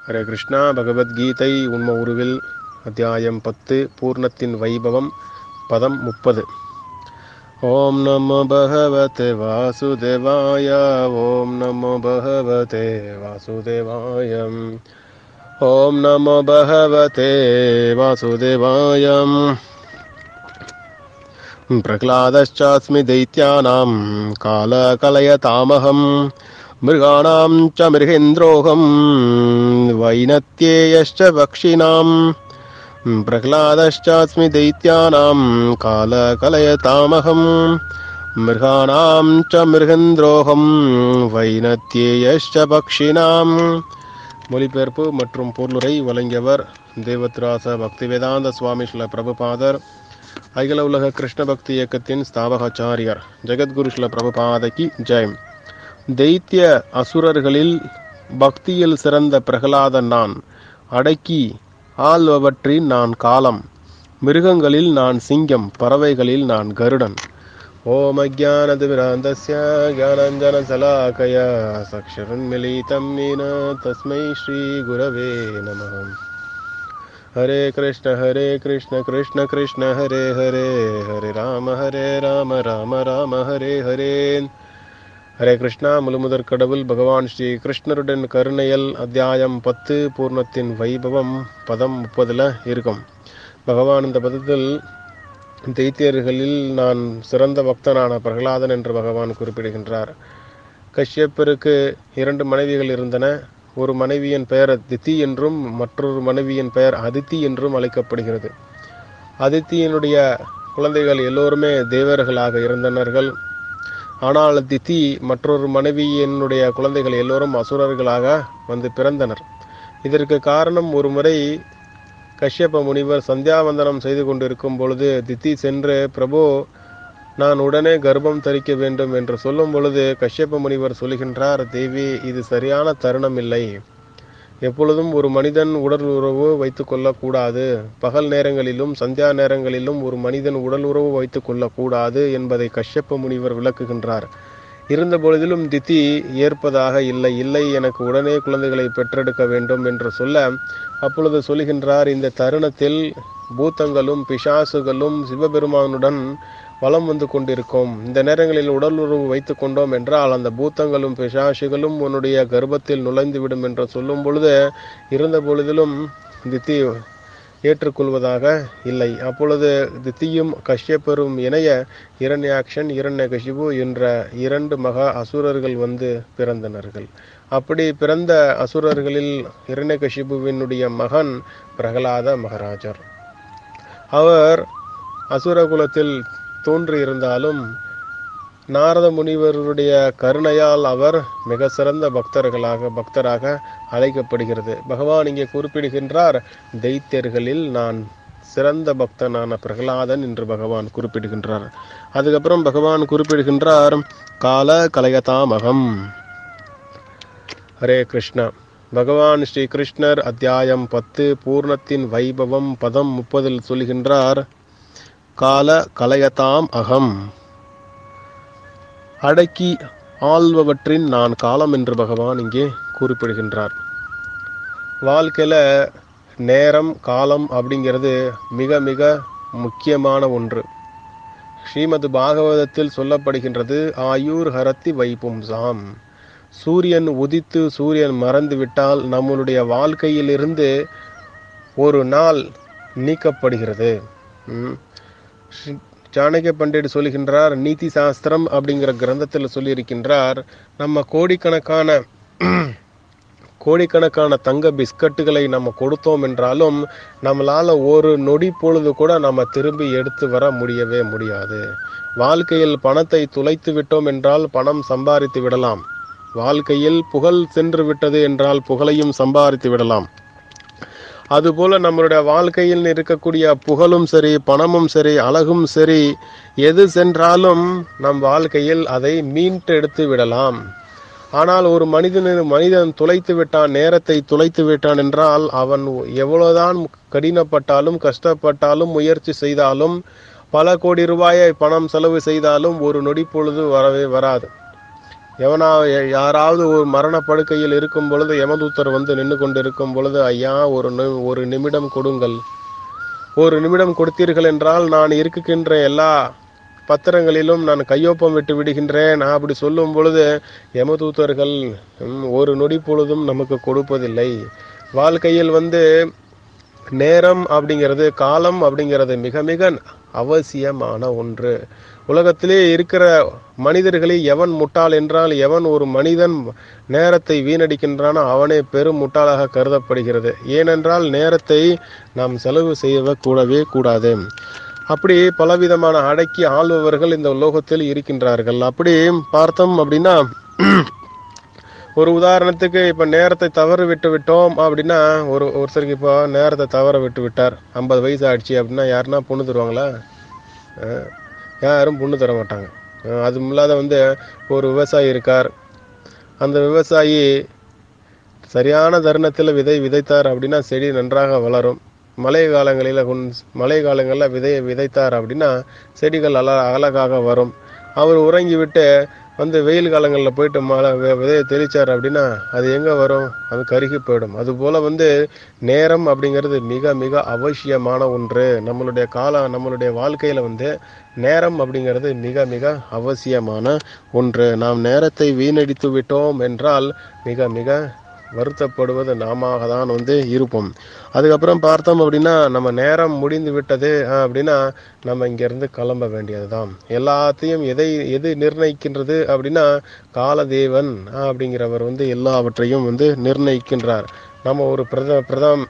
ஹரே கிருஷ்ணா பகவத்கீதை உண்ம உருவில் அத்தியாயம் பத்து பூர்ணத்தின் வைபவம் பதம் முப்பது ஓம் நமோ பகவதே வாசுதேவாய ஓம் நமோ பகவதே வாசுதேவாயம் ஓம் நமோ பகவதே வாசுதேவாயம் प्रह्लादश्चास्मि दैत्यानां कालकलयतामहं मृगाणां च मृगेन्द्रोऽहं वैनत्येयश्च पक्षिणां प्रह्लादश्चास्मि दैत्यानां कालकलयतामहं मृगाणां च मृगेन्द्रोऽहं வைனத்தியேயஷ்ட பக்ஷினாம் மொழிபெயர்ப்பு மற்றும் பொருளுரை வழங்கியவர் தேவத்ராச பக்திவேதாந்த சுவாமி ஸ்ரீல பிரபுபாதர் அகில உலக கிருஷ்ண பக்தி இயக்கத்தின் ஸ்தாபகாச்சாரியார் ஜெகத்குரு ஸ்ரீல பிரபுபாதகி ஜெயம் தைத்திய அசுரர்களில் பக்தியில் சிறந்த பிரகலாதன் நான் அடக்கி ஆள்பவற்றின் நான் காலம் மிருகங்களில் நான் சிங்கம் பறவைகளில் நான் கருடன் ஓம் அஜானதிமிராந்தஸ்ய ஜானஞ்சனசலாக்கய சக்ஷரன்மிலிதம் மீன தஸ்மை ஸ்ரீ குரவே நமः हरे कृष्ण हरे कृष्ण कृष्ण कृष्ण हरे हरे हरे राम हरे राम राम राम हरे हरे ஹரே கிருஷ்ணா முழுமுதற் கடவுள் பகவான் ஸ்ரீ கிருஷ்ணருடன் கருணையல் அத்தியாயம் பத்து பூர்ணத்தின் வைபவம் பதம் முப்பதுல இருக்கும் பகவான் இந்த பதத்தில் தைத்தியர்களில் நான் சிறந்த பக்தனான பிரகலாதன் என்று பகவான் குறிப்பிடுகின்றார் கஷ்யப்பருக்கு இரண்டு மனைவிகள் இருந்தன ஒரு மனைவியின் பெயர் தித்தி என்றும் மற்றொரு மனைவியின் பெயர் அதித்தி என்றும் அழைக்கப்படுகிறது அதித்தியினுடைய குழந்தைகள் எல்லோருமே தேவர்களாக இருந்தனர்கள் ஆனால் தித்தி மற்றொரு மனைவியினுடைய குழந்தைகள் எல்லோரும் அசுரர்களாக வந்து பிறந்தனர் இதற்கு காரணம் ஒரு முறை கஷ்யப்ப முனிவர் சந்தியாவந்தனம் செய்து கொண்டிருக்கும் பொழுது தித்தி சென்று பிரபு நான் உடனே கர்ப்பம் தரிக்க வேண்டும் என்று சொல்லும் பொழுது கஷ்யப்ப முனிவர் சொல்கின்றார் தேவி இது சரியான தருணம் இல்லை எப்பொழுதும் ஒரு மனிதன் உடல் உறவு வைத்துக் கொள்ளக்கூடாது பகல் நேரங்களிலும் சந்தியா நேரங்களிலும் ஒரு மனிதன் உடல் உறவு வைத்துக் கொள்ளக்கூடாது என்பதை கஷ்யப்ப முனிவர் விளக்குகின்றார் இருந்த பொழுதிலும் தித்தி ஏற்பதாக இல்லை இல்லை எனக்கு உடனே குழந்தைகளை பெற்றெடுக்க வேண்டும் என்று சொல்ல அப்பொழுது சொல்கின்றார் இந்த தருணத்தில் பூத்தங்களும் பிசாசுகளும் சிவபெருமானுடன் வலம் வந்து கொண்டிருக்கும் இந்த நேரங்களில் உடல் உறவு வைத்துக் கொண்டோம் என்றால் அந்த பூத்தங்களும் பிசாசுகளும் உன்னுடைய கர்ப்பத்தில் நுழைந்துவிடும் என்று சொல்லும் பொழுது இருந்த பொழுதிலும் தித்தி ஏற்றுக்கொள்வதாக இல்லை அப்பொழுது தித்தியும் கஷ்யப்பெரும் இணைய இரண்யாக்ஷன் இரண்ய கஷிபு என்ற இரண்டு மகா அசுரர்கள் வந்து பிறந்தனர்கள் அப்படி பிறந்த அசுரர்களில் இரண்யகசிபுவினுடைய மகன் பிரகலாத மகாராஜர் அவர் அசுர குலத்தில் தோன்றியிருந்தாலும் நாரத முனிவருடைய கருணையால் அவர் மிக சிறந்த பக்தர்களாக பக்தராக அழைக்கப்படுகிறது பகவான் இங்கே குறிப்பிடுகின்றார் தைத்தியர்களில் நான் சிறந்த பக்தனான பிரகலாதன் என்று பகவான் குறிப்பிடுகின்றார் அதுக்கப்புறம் பகவான் குறிப்பிடுகின்றார் கால கலயதாமகம் ஹரே கிருஷ்ணா பகவான் ஸ்ரீ கிருஷ்ணர் அத்தியாயம் பத்து பூர்ணத்தின் வைபவம் பதம் முப்பதில் சொல்கின்றார் கால கலயதாம் அகம் அடக்கி ஆள்பவற்றின் நான் காலம் என்று பகவான் இங்கே குறிப்பிடுகின்றார் வாழ்க்கையில் நேரம் காலம் அப்படிங்கிறது மிக மிக முக்கியமான ஒன்று ஸ்ரீமது பாகவதத்தில் சொல்லப்படுகின்றது ஆயூர் ஹரத்தி வைப்பும்சாம் சூரியன் உதித்து சூரியன் மறந்து விட்டால் நம்மளுடைய வாழ்க்கையிலிருந்து ஒரு நாள் நீக்கப்படுகிறது சாணக்கிய பண்டிட் சொல்லுகின்றார் நீதி சாஸ்திரம் அப்படிங்கிற கிரந்தத்தில் சொல்லியிருக்கின்றார் நம்ம கோடிக்கணக்கான கோடிக்கணக்கான தங்க பிஸ்கட்டுகளை நம்ம கொடுத்தோம் என்றாலும் நம்மளால ஒரு நொடி பொழுது கூட நம்ம திரும்பி எடுத்து வர முடியவே முடியாது வாழ்க்கையில் பணத்தை துளைத்து விட்டோம் என்றால் பணம் சம்பாதித்து விடலாம் வாழ்க்கையில் புகழ் சென்று விட்டது என்றால் புகழையும் சம்பாதித்து விடலாம் அதுபோல நம்மளுடைய வாழ்க்கையில் இருக்கக்கூடிய புகழும் சரி பணமும் சரி அழகும் சரி எது சென்றாலும் நம் வாழ்க்கையில் அதை மீட்டெடுத்து விடலாம் ஆனால் ஒரு மனிதன் மனிதன் துளைத்து விட்டான் நேரத்தை துளைத்து விட்டான் என்றால் அவன் எவ்வளவுதான் கடினப்பட்டாலும் கஷ்டப்பட்டாலும் முயற்சி செய்தாலும் பல கோடி ரூபாயை பணம் செலவு செய்தாலும் ஒரு நொடி பொழுது வரவே வராது எவனா ய- யாராவது ஒரு மரண படுக்கையில் இருக்கும் பொழுது யமதூத்தர் வந்து நின்று கொண்டு இருக்கும் பொழுது ஐயா ஒரு நி- ஒரு நிமிடம் கொடுங்கள் ஒரு நிமிடம் கொடுத்தீர்கள் என்றால் நான் இருக்கின்ற எல்லா பத்திரங்களிலும் நான் கையொப்பம் விட்டு விடுகின்றேன் அப்படி சொல்லும் பொழுது யமதூதர்கள் ம், ஒரு நொடி பொழுதும் நமக்கு கொடுப்பதில்லை வாழ்க்கையில் வந்து நேரம் அப்படிங்கிறது காலம் அப்படிங்கிறது மிக மிக அவசியமான ஒன்று உலகத்திலே இருக்கிற மனிதர்களில் எவன் முட்டாள் என்றால் எவன் ஒரு மனிதன் நேரத்தை வீணடிக்கின்றானோ அவனே பெரும் முட்டாளாக கருதப்படுகிறது ஏனென்றால் நேரத்தை நாம் செலவு செய்ய கூடவே கூடாது அப்படி பலவிதமான அடக்கி ஆள்பவர்கள் இந்த உலோகத்தில் இருக்கின்றார்கள் அப்படி பார்த்தோம் அப்படின்னா ஒரு உதாரணத்துக்கு இப்போ நேரத்தை தவறு விட்டு விட்டோம் அப்படின்னா ஒரு ஒருத்தருக்கு இப்போ நேரத்தை தவற விட்டு விட்டார் ஐம்பது வயசு ஆயிடுச்சு அப்படின்னா யாருன்னா பொண்ணு தருவாங்களா அஹ் யாரும் பொண்ணு தர மாட்டாங்க அஹ் அதுவும் இல்லாத வந்து ஒரு விவசாயி இருக்கார் அந்த விவசாயி சரியான தருணத்தில் விதை விதைத்தார் அப்படின்னா செடி நன்றாக வளரும் மழை காலங்களில் மழை காலங்களில் விதையை விதைத்தார் அப்படின்னா செடிகள் அல அழகாக வரும் அவர் உறங்கி விட்டு வந்து வெயில் காலங்களில் போயிட்டு மழை வி- விதையை தெளிச்சார் அப்படின்னா அது எங்கே வரும் அது கருகி போயிடும் அதுபோல் வந்து நேரம் அப்படிங்கிறது மிக மிக அவசியமான ஒன்று நம்மளுடைய காலம் நம்மளுடைய வாழ்க்கையில் வந்து நேரம் அப்படிங்கிறது மிக மிக அவசியமான ஒன்று நாம் நேரத்தை வீணடித்து விட்டோம் என்றால் மிக மிக வருத்தப்படுவது நாம தான் வந்து இருப்போம் அதுக்கப்புறம் பார்த்தோம் அப்படின்னா நம்ம நேரம் முடிந்து விட்டது அஹ், அப்படின்னா நம்ம இங்கிருந்து கிளம்ப வேண்டியதுதான் எல்லாத்தையும் எதை எது நிர்ணயிக்கின்றது அப்படின்னா காலதேவன் அஹ், அப்படிங்கிறவர் வந்து எல்லாவற்றையும் வந்து நிர்ணயிக்கின்றார் நம்ம ஒரு பிரத பிரதம்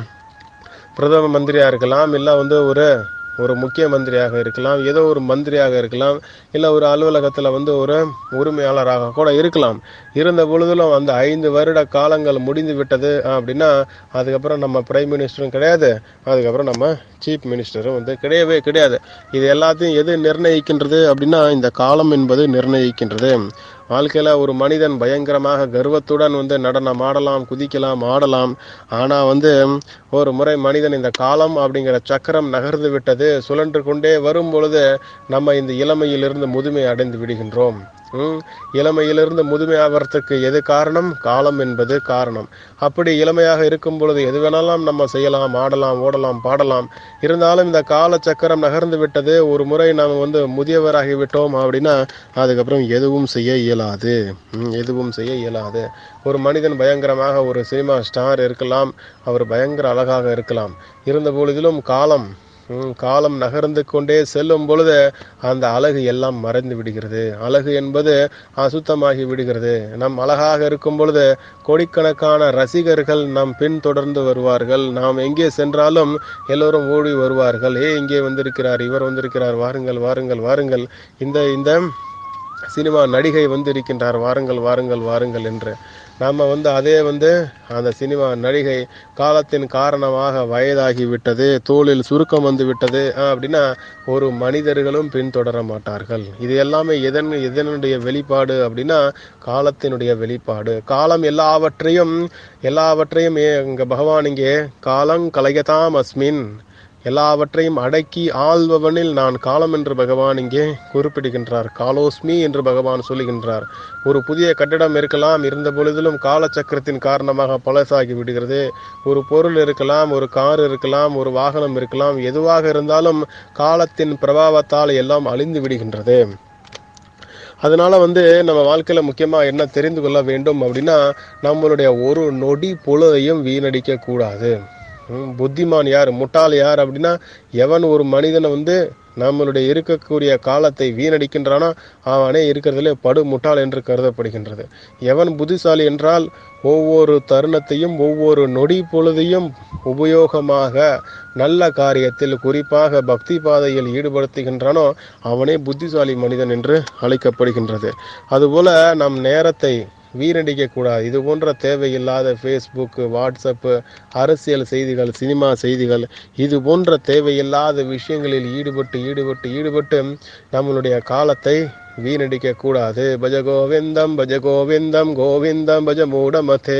பிரதம மந்திரியா இருக்கலாம் இல்லை வந்து ஒரு ஒரு முக்கிய மந்திரியாக இருக்கலாம் ஏதோ ஒரு மந்திரியாக இருக்கலாம் இல்லை ஒரு அலுவலகத்தில் வந்து ஒரு உரிமையாளராக கூட இருக்கலாம் இருந்த பொழுதிலும் அந்த ஐந்து வருட காலங்கள் முடிந்து விட்டது அப்படின்னா அதுக்கப்புறம் நம்ம பிரைம் மினிஸ்டரும் கிடையாது அதுக்கப்புறம் நம்ம சீஃப் மினிஸ்டரும் வந்து கிடையவே கிடையாது இது எல்லாத்தையும் எது நிர்ணயிக்கின்றது அப்படின்னா இந்த காலம் என்பது நிர்ணயிக்கின்றது வாழ்க்கையில ஒரு மனிதன் பயங்கரமாக கர்வத்துடன் வந்து நடனம் ஆடலாம் குதிக்கலாம் ஆடலாம் ஆனா வந்து ஒரு முறை மனிதன் இந்த காலம் அப்படிங்கிற சக்கரம் நகர்ந்து விட்டது சுழன்று கொண்டே வரும் பொழுது நம்ம இந்த இளமையிலிருந்து முதுமை அடைந்து விடுகின்றோம் ம், இளமையிலிருந்து முதுமை ஆவறதுக்கு எது காரணம் காலம் என்பது காரணம் அப்படி இளமையாக இருக்கும் பொழுது எது வேணாலும் நம்ம செய்யலாம் ஆடலாம் ஓடலாம் பாடலாம் இருந்தாலும் இந்த கால சக்கரம் நகர்ந்து விட்டது ஒரு முறை நாம் வந்து முதியவராகி விட்டோம் அப்படின்னா அதுக்கப்புறம் எதுவும் செய்ய இயலாது ம், எதுவும் செய்ய இயலாது ஒரு மனிதன் பயங்கரமாக ஒரு சினிமா ஸ்டார் இருக்கலாம் அவர் பயங்கர அழகாக இருக்கலாம் இருந்த பொழுதிலும் காலம் ம், காலம் நகர்ந்து கொண்டே செல்லும் பொழுது அந்த அழகு எல்லாம் மறைந்து விடுகிறது அழகு என்பது அசுத்தமாகி விடுகிறது நம் அழகாக இருக்கும் பொழுது கோடிக்கணக்கான ரசிகர்கள் நம் பின்தொடர்ந்து வருவார்கள் நாம் எங்கே சென்றாலும் எல்லோரும் ஓடி வருவார்கள் ஏ இங்கே வந்திருக்கிறார் இவர் வந்திருக்கிறார் வாருங்கள் வாருங்கள் வாருங்கள் இந்த இந்த சினிமா நடிகை வந்து இருக்கின்றார் வாருங்கள் வாருங்கள் வாருங்கள் என்று நாம வந்து அதே வந்து அந்த சினிமா நடிகை காலத்தின் காரணமாக வயதாகி விட்டது தோளில் சுருக்கம் வந்து விட்டது அஹ், அப்படின்னா ஒரு மனிதர்களும் பின்தொடர மாட்டார்கள் இது எல்லாமே எதன் எதனுடைய வெளிப்பாடு அப்படின்னா காலத்தினுடைய வெளிப்பாடு காலம் எல்லாவற்றையும் எல்லாவற்றையும் ஏ- இங்க பகவான் இங்கே காலம் கலையதாம் அஸ்மின் எல்லாவற்றையும் அடக்கி ஆள்பவனில் நான் காலம் என்று பகவான் இங்கே குறிப்பிடுகின்றார் காலோஸ்மி என்று பகவான் சொல்லுகின்றார் ஒரு புதிய கட்டிடம் இருக்கலாம் இருந்த பொழுதிலும் காலச்சக்கரத்தின் காரணமாக பழசாகி விடுகிறது ஒரு பொருள் இருக்கலாம் ஒரு கார் இருக்கலாம் ஒரு வாகனம் இருக்கலாம் எதுவாக இருந்தாலும் காலத்தின் பிரபாவத்தால் எல்லாம் அழிந்து விடுகின்றது அதனால வந்து நம்ம வாழ்க்கையில முக்கியமா என்ன தெரிந்து கொள்ள வேண்டும் அப்படின்னா நம்மளுடைய ஒரு நொடி பொழுதையும் வீணடிக்க கூடாது ம், புத்திமான் யார் முட்டாள் யார் அப்படின்னா எவன் ஒரு மனிதனை வந்து நம்மளுடைய இருக்கக்கூடிய காலத்தை வீணடிக்கின்றானோ அவனே இருக்கிறதுலே படு முட்டாள் என்று கருதப்படுகின்றது எவன் புத்திசாலி என்றால் ஒவ்வொரு தருணத்தையும் ஒவ்வொரு நொடி பொழுதையும் உபயோகமாக நல்ல காரியத்தில் குறிப்பாக பக்தி பாதையில் ஈடுபடுத்துகின்றானோ அவனே புத்திசாலி மனிதன் என்று அழைக்கப்படுகின்றது அதுபோல நம் நேரத்தை வீணடிக்க கூடாது இது போன்ற தேவையில்லாத ஃபேஸ்புக் வாட்ஸ்அப்பு அரசியல் செய்திகள் சினிமா செய்திகள் இது போன்ற தேவையில்லாத விஷயங்களில் ஈடுபட்டு ஈடுபட்டு ஈடுபட்டு நம்மளுடைய காலத்தை வீணடிக்க கூடாது பஜ கோவிந்தம் பஜ கோவிந்தம் கோவிந்தம் பஜ மூடமதே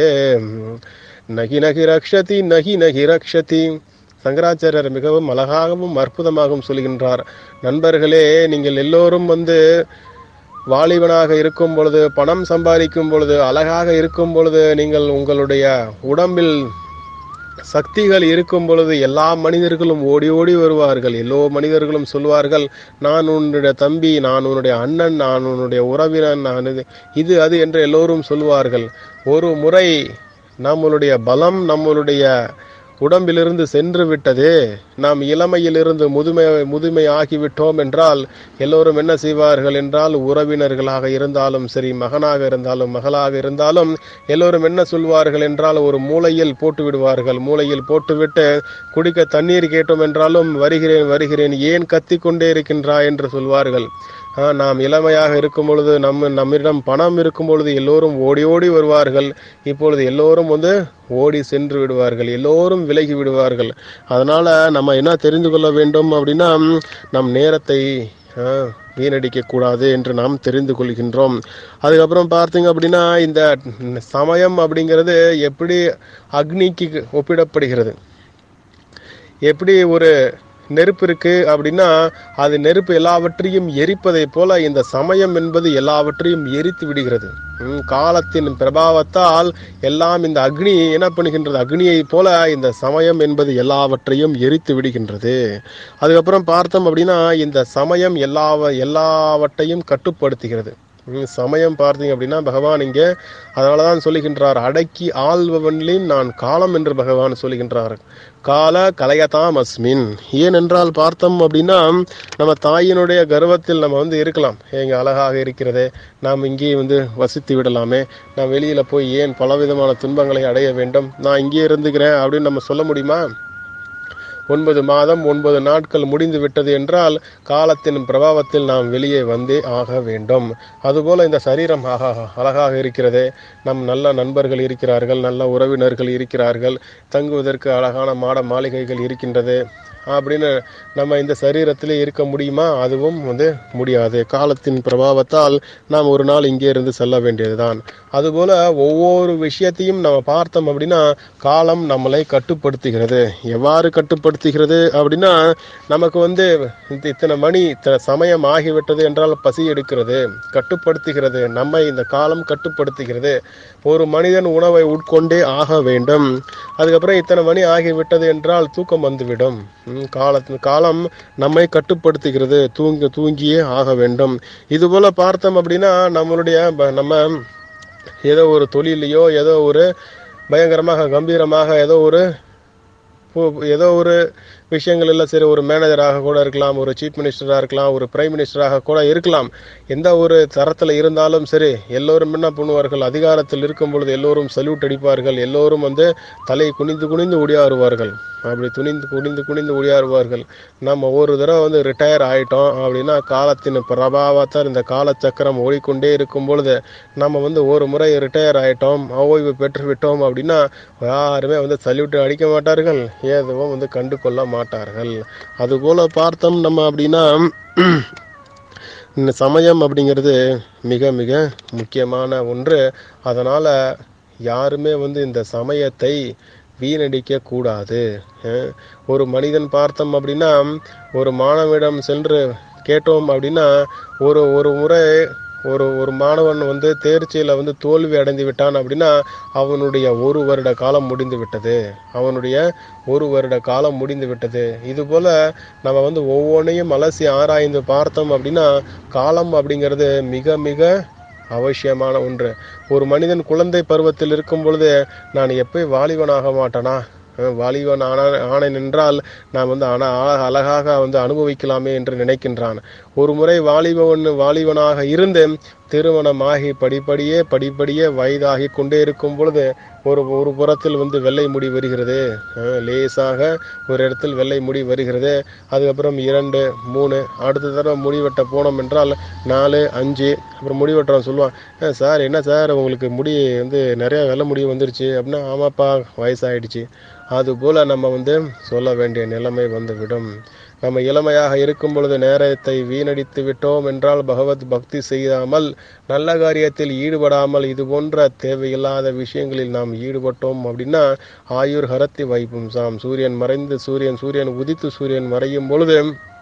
நகி நகி ரக்ஷதி நகி நகி ரக்ஷதி சங்கராச்சாரியர் மிகவும் அழகாகவும் அற்புதமாகவும் சொல்கின்றார் நண்பர்களே நீங்கள் எல்லோரும் வந்து வாலிபனாக இருக்கும் பொழுது பணம் சம்பாதிக்கும் பொழுது அழகாக இருக்கும் பொழுது நீங்கள் உங்களுடைய உடம்பில் சக்திகள் இருக்கும் பொழுது எல்லா மனிதர்களும் ஓடி ஓடி வருவார்கள் எல்லோ மனிதர்களும் சொல்வார்கள் நான் உன்னுடைய தம்பி நான் உன்னுடைய அண்ணன் நான் உன்னுடைய உறவினன் நான் இது இது அது என்று எல்லோரும் சொல்வார்கள் ஒரு முறை நம்மளுடைய பலம் நம்மளுடைய உடம்பிலிருந்து சென்று விட்டது நாம் இளமையிலிருந்து முதுமை முதுமை ஆகிவிட்டோம் என்றால் எல்லோரும் என்ன செய்வார்கள் என்றால் உறவினர்களாக இருந்தாலும் சரி மகனாக இருந்தாலும் மகளாக இருந்தாலும் எல்லோரும் என்ன சொல்வார்கள் என்றால் ஒரு மூலையில் போட்டு விடுவார்கள் மூலையில் போட்டுவிட்டு குடிக்க தண்ணீர் கேட்டோம் என்றாலும் வருகிறேன் வருகிறேன் ஏன் கத்திக்கொண்டே இருக்கின்றாய் என்று சொல்வார்கள் ஆ, நாம் இளமையாக இருக்கும் பொழுது நம்ம நம்மிடம் பணம் இருக்கும் பொழுது எல்லோரும் ஓடி ஓடி வருவார்கள் இப்பொழுது எல்லோரும் வந்து ஓடி சென்று விடுவார்கள் எல்லோரும் விலகி விடுவார்கள் அதனால நம்ம என்ன தெரிந்து கொள்ள வேண்டும் அப்படின்னா நம் நேரத்தை ஆ, வீணடிக்க கூடாது என்று நாம் தெரிந்து கொள்கின்றோம் அதுக்கப்புறம் பார்த்தீங்க அப்படின்னா இந்த சமயம் அப்படிங்கிறது எப்படி அக்னிக்கு ஒப்பிடப்படுகிறது எப்படி ஒரு நெருப்பு இருக்கு அப்படின்னா அது நெருப்பு எல்லாவற்றையும் எரிப்பதை போல இந்த சமயம் என்பது எல்லாவற்றையும் எரித்து விடுகிறது ம், காலத்தின் பிரபாவத்தால் எல்லாம் இந்த அக்னி என்ன பண்ணுகின்றது அக்னியை போல இந்த சமயம் என்பது எல்லாவற்றையும் எரித்து விடுகின்றது அதுக்கப்புறம் பார்த்தோம் அப்படின்னா இந்த சமயம் எல்லா எல்லாவற்றையும் கட்டுப்படுத்துகிறது ம், சமயம் பார்த்தீங்க அப்படின்னா பகவான் இங்கே அதனால தான் சொல்லுகின்றார் அடக்கி ஆள்பவனில் நான் காலம் என்று பகவான் சொல்லுகின்றார் கால கலையதாம் அஸ்மின் ஏனென்றால் பார்த்தோம் அப்படின்னா நம்ம தாயினுடைய கர்வத்தில் நம்ம வந்து இருக்கலாம் எங்க அழகாக இருக்கிறதே நாம் இங்கேயே வந்து வசித்து விடலாமே நான் வெளியில போய் ஏன் பலவிதமான துன்பங்களை அடைய வேண்டும் நான் இங்கேயே இருந்துக்கிறேன் அப்படின்னு நம்ம சொல்ல முடியுமா ஒன்பது மாதம் ஒன்பது நாட்கள் முடிந்து விட்டது என்றால் காலத்தின் பிரபாவத்தில் நாம் வெளியே வந்தே ஆக வேண்டும் அதுபோல இந்த சரீரம் ஆகா அழகாக இருக்கிறதே நம் நல்ல நண்பர்கள் இருக்கிறார்கள் நல்ல உறவினர்கள் இருக்கிறார்கள் தங்குவதற்கு அழகான மாட மாளிகைகள் இருக்கின்றது அப்படின்னு நம்ம இந்த சரீரத்திலே இருக்க முடியுமா அதுவும் வந்து முடியாது காலத்தின் பிரபாவத்தால் நாம் ஒரு நாள் இங்கே இருந்து செல்ல வேண்டியதுதான் அதுபோல ஒவ்வொரு விஷயத்தையும் நம்ம பார்த்தோம் அப்படின்னா காலம் நம்மளை கட்டுப்படுத்துகிறது எவ்வாறு கட்டுப்படுத்துகிறது அப்படின்னா நமக்கு வந்து இந்த இத்தனை மணி இத்தனை சமயம் ஆகிவிட்டது என்றால் பசி எடுக்கிறது கட்டுப்படுத்துகிறது நம்மை இந்த காலம் கட்டுப்படுத்துகிறது ஒரு மனிதன் உணவை உட்கொண்டே ஆக வேண்டும் அதுக்கப்புறம் இத்தனை மணி ஆகிவிட்டது என்றால் தூக்கம் வந்துவிடும் ம், காலத்து காலம் நம்மை கட்டுப்படுத்துகிறது தூங்க தூங்கியே ஆக வேண்டும் இதுபோல பார்த்தோம் அப்படின்னா நம்மளுடைய ப- நம்ம ஏதோ ஒரு தொழிலையோ ஏதோ ஒரு பயங்கரமாக கம்பீரமாக ஏதோ ஒரு பு- ஏதோ ஒரு விஷயங்கள் எல்லாம் சரி ஒரு மேனேஜராக கூட இருக்கலாம் ஒரு சீஃப் மினிஸ்டராக இருக்கலாம் ஒரு பிரைம் மினிஸ்டராக கூட இருக்கலாம் எந்த ஒரு தரத்தில் இருந்தாலும் சரி எல்லோரும் என்ன பண்ணுவார்கள் அதிகாரத்தில் இருக்கும் பொழுது எல்லோரும் சல்யூட் அடிப்பார்கள் எல்லோரும் வந்து தலை குனிந்து குனிந்து ஒடியாருவார்கள் அப்படி துணிந்து குனிந்து குனிந்து ஒடியாருவார்கள் நம்ம ஒரு தடவை வந்து ரிட்டையர் ஆயிட்டோம் அப்படின்னா காலத்தின் பிரபாவத்தால் இந்த காலச்சக்கரம் ஓடிக்கொண்டே இருக்கும் பொழுது நம்ம வந்து ஒரு முறை ரிட்டையர் ஆயிட்டோம் ஓய்வு பெற்று விட்டோம் அப்படின்னா யாருமே வந்து சல்யூட் அடிக்க மாட்டார்கள் எதுவும் வந்து கண்டு கொள்ள மாட்டார்கள் அதுபோல பார்த்தோம் நம்ம அப்படின்னா இந்த சமயம் அப்படிங்கிறது மிக மிக முக்கியமான ஒன்று அதனால யாருமே வந்து இந்த சமயத்தை வீணடிக்க கூடாது அஹ் ஒரு மனிதன் பார்த்தோம் அப்படின்னா ஒரு மாணவிடம் சென்று கேட்டோம் அப்படின்னா ஒரு ஒரு முறை ஒரு ஒரு மாணவன் வந்து தேர்ச்சியில் வந்து தோல்வி அடைந்து விட்டான் அப்படின்னா அவனுடைய ஒரு வருட காலம் முடிந்து விட்டது அவனுடைய ஒரு வருட காலம் முடிந்து விட்டது இது போல நம்ம வந்து ஒவ்வொன்றையும் அலசி ஆராய்ந்து பார்த்தோம் அப்படின்னா காலம் அப்படிங்கிறது மிக மிக அவசியமான ஒன்று ஒரு மனிதன் குழந்தை பருவத்தில் இருக்கும் பொழுது நான் எப்போ வாலிபனாக மாட்டேனா அஹ் வாலிபன் ஆன ஆனேன் என்றால் நான் வந்து அன அழ- அழகாக வந்து அனுபவிக்கலாமே என்று நினைக்கின்றான் ஒரு முறை வாலிபன் வாலிபனாக இருந்து திருமணமாகி படிப்படியே படிப்படியே வயதாகி கொண்டே இருக்கும் பொழுது ஒரு ஒரு புறத்தில் வந்து வெள்ளை முடி வருகிறது அஹ் லேசாக ஒரு இடத்தில் வெள்ளை முடி வருகிறது அதுக்கப்புறம் இரண்டு மூணு அடுத்த தடவை முடி வெட்ட போனோம் என்றால் நாலு அஞ்சு அப்புறம் முடி வெட்டுறவன் சொல்லுவான் "அஹ் சார் என்ன சார் உங்களுக்கு முடி வந்து நிறைய வெள்ளை முடி வந்துருச்சு அப்படின்னா ஆமாப்பா வயசாயிடுச்சு அதுபோல நம்ம வந்து சொல்ல வேண்டிய நிலைமை வந்துவிடும் நம்ம இளமையாக இருக்கும் பொழுது நேரத்தை வீணடித்து விட்டோம் என்றால் பகவத் பக்தி செய்யாமல் நல்ல காரியத்தில் ஈடுபடாமல் இது போன்ற தேவையில்லாத விஷயங்களில் நாம் ஈடுபட்டோம் அப்படின்னா ஆயுர் ஹரத்தி வைப்பும் சாம் சூரியன் மறைந்து சூரியன் சூரியன் உதித்து சூரியன் மறையும் பொழுது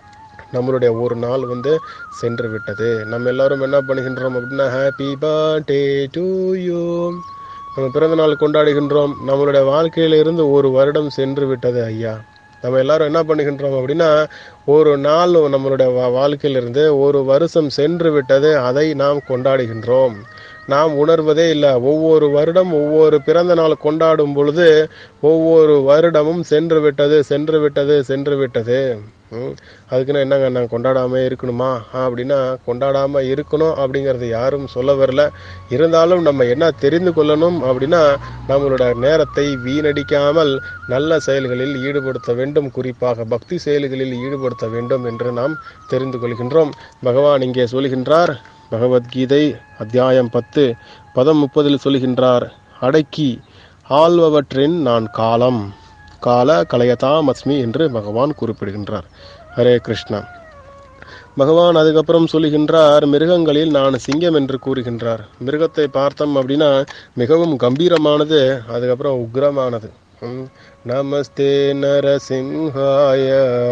நம்மளுடைய ஒரு நாள் வந்து சென்று விட்டது நம்ம எல்லாரும் என்ன பண்ணுகின்றோம் அப்படின்னா ஹாப்பி பர்த்டே டு யூ நம்ம பிறந்த நாள் கொண்டாடுகின்றோம் நம்மளுடைய வாழ்க்கையில இருந்து ஒரு வருடம் சென்று விட்டது ஐயா நம்ம எல்லாரும் என்ன பண்ணுகின்றோம் அப்படின்னா ஒரு நாள் நம்மளுடைய வா- வாழ்க்கையிலிருந்து ஒரு வருஷம் சென்று விட்டது அதை நாம் கொண்டாடுகின்றோம் நாம் உணர்வதே இல்லை ஒவ்வொரு வருடம் ஒவ்வொரு பிறந்த நாள் கொண்டாடும் பொழுது ஒவ்வொரு வருடமும் சென்று விட்டது சென்று விட்டது சென்று விட்டது ம், அதுக்குன்னு என்னங்க நான் கொண்டாடாம இருக்கணுமா அப்படின்னா கொண்டாடாம இருக்கணும் அப்படிங்கறது யாரும் சொல்ல வரல இருந்தாலும் நம்ம என்ன தெரிந்து கொள்ளணும் அப்படின்னா நம்மளோட நேரத்தை வீணடிக்காமல் நல்ல செயல்களில் ஈடுபடுத்த வேண்டும் குறிப்பாக பக்தி செயல்களில் ஈடுபடுத்த வேண்டும் என்று நாம் தெரிந்து கொள்கின்றோம் பகவான் இங்கே சொல்கின்றார் பகவத்கீதை அத்தியாயம் பத்து பதம் முப்பதில் சொல்கின்றார் அடக்கி ஆள்பவற்றின் நான் காலம் கால கலையதாம் அஸ்மி என்று பகவான் குறிப்பிடுகின்றார் ஹரே கிருஷ்ணா பகவான் அதுக்கப்புறம் சொல்லுகின்றார் மிருகங்களில் நான் சிங்கம் என்று கூறுகின்றார் மிருகத்தை பார்த்தோம் அப்படின்னா மிகவும் கம்பீரமானது அதுக்கப்புறம் உக்ரமானது ம். நமஸ்தே நரசிம்ஹாய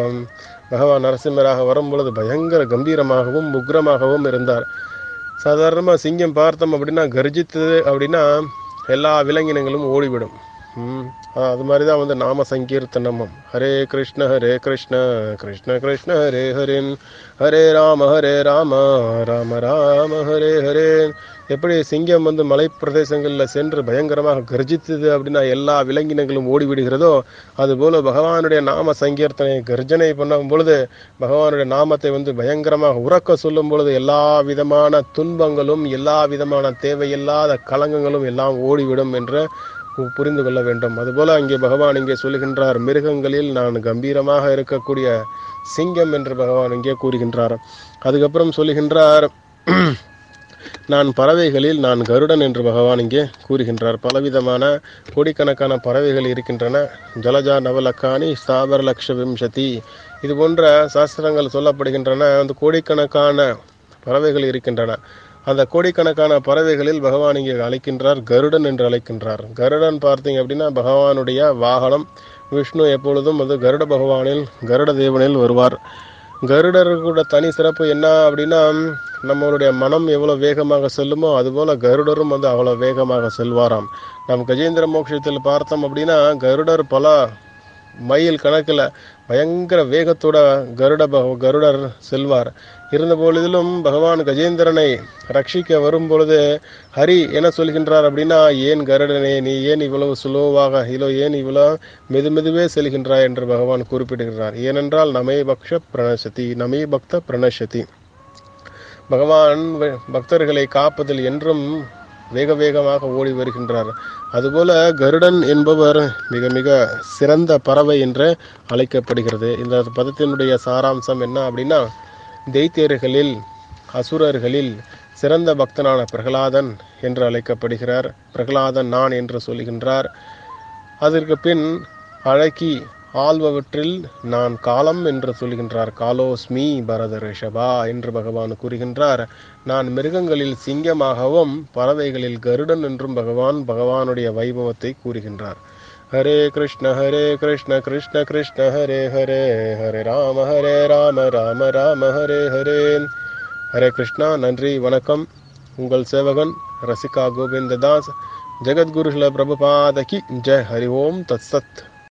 பகவான் நரசிம்மராக வரும் பொழுது பயங்கர கம்பீரமாகவும் உக்ரமாகவும் இருந்தார் சாதாரணமாக சிங்கம் பார்த்தோம் அப்படின்னா கர்ஜித்தது அப்படின்னா எல்லா விலங்கினங்களும் ஓடிவிடும் ம், அது மாதிரி தான் வந்து நாம சங்கீர்த்தனமும் ஹரே கிருஷ்ண ஹரே கிருஷ்ண கிருஷ்ண கிருஷ்ண ஹரே ஹரேன் ஹரே ராம ஹரே ராம ராம ராம ஹரே ஹரே எப்படி சிங்கம் வந்து மலை பிரதேசங்களில் சென்று பயங்கரமாக கர்ஜித்தது அப்படின்னா எல்லா விலங்கினங்களும் ஓடிவிடுகிறதோ அதுபோல பகவானுடைய நாம சங்கீர்த்தனை கர்ஜனை பண்ணும் பொழுது பகவானுடைய நாமத்தை வந்து பயங்கரமாக உறக்க சொல்லும் பொழுது எல்லா விதமான துன்பங்களும் எல்லா விதமான தேவையில்லாத கலங்கங்களும் எல்லாம் ஓடிவிடும் என்று பு- புரிந்து கொள்ள வேண்டும் அதுபோல அங்கே பகவான் இங்கே சொல்லுகின்றார் மிருகங்களில் நான் கம்பீரமாக இருக்கக்கூடிய சிங்கம் என்று பகவான் இங்கே கூறுகின்றார் அதுக்கப்புறம் சொல்லுகின்றார் நான் பறவைகளில் நான் கருடன் என்று பகவான் இங்கே கூறுகின்றார் பலவிதமான கோடிக்கணக்கான பறவைகள் இருக்கின்றன ஜலஜா நவலக்கானி ஸ்தாபர லக்ஷ விம்சதி இது போன்ற சாஸ்திரங்கள் சொல்லப்படுகின்றன அந்த கோடிக்கணக்கான பறவைகள் இருக்கின்றன அந்த கோடிக்கணக்கான பறவைகளில் பகவான் இங்கே அழைக்கின்றார் கருடன் என்று அழைக்கின்றார் கருடன் பார்த்தீங்க அப்படின்னா பகவானுடைய வாகனம் விஷ்ணு எப்பொழுதும் வந்து கருட பகவானில் கருட தேவனில் வருவார் கருடர்களோட தனி சிறப்பு என்ன அப்படின்னா நம்மளுடைய மனம் எவ்வளவு வேகமாக செல்லுமோ அதுபோல கருடரும் வந்து அவ்வளவு வேகமாக செல்வாராம் நம் கஜேந்திர மோட்சத்தில் பார்த்தோம் அப்படின்னா கருடர் பல மைல் கணக்கில் பயங்கர வேகத்தோட கருட பக கருடர் செல்வார் இருந்த பொழுதிலும் பகவான் கஜேந்திரனை ரட்சிக்க வரும் பொழுது ஹரி என்ன சொல்கின்றார் அப்படின்னா ஏன் கருடனே நீ ஏன் இவ்வளவு சுலோவாக இலோ ஏன் இவ்வளவு மெது மெதுவே செல்கின்றாய் என்று பகவான் குறிப்பிடுகிறார் ஏனென்றால் நமே பக்ஷ பிரணசதி நமே பக்த பிரணசதி பகவான் வ- பக்தர்களை காப்பதில் என்றும் வேக வேகமாக ஓடி வருகின்றார் அதுபோல கருடன் என்பவர் மிக மிக சிறந்த பறவை என்று அழைக்கப்படுகிறது இந்த பதத்தினுடைய சாராம்சம் என்ன அப்படின்னா தெய்த்தியர்களில் அசுரர்களில் சிறந்த பக்தனான பிரகலாதன் என்று அழைக்கப்படுகிறார் பிரகலாதன் நான் என்று சொல்கின்றார் அதற்கு பின் அழகி ஆள்பவற்றில் நான் காலம் என்று சொல்கின்றார் காலோஸ்மி பரத ரிஷபா என்று பகவான் கூறுகின்றார் நான் மிருகங்களில் சிங்கமாகவும் பறவைகளில் கருடன் என்றும் பகவான் பகவானுடைய வைபவத்தை கூறுகின்றார் ஹரே கிருஷ்ண ஹரே கிருஷ்ண கிருஷ்ண கிருஷ்ண ஹரே ஹரே ஹரே ராம ஹரே ராம ராம ராம ஹரே ஹரே ஹரே கிருஷ்ணா நன்றி வணக்கம் உங்கள் சேவகன் ரசிகா கோவிந்ததாஸ் ஜெகத்குரு ஸ்ல பிரபுபாத கி ஜெய் ஹரி ஓம் தத் சத்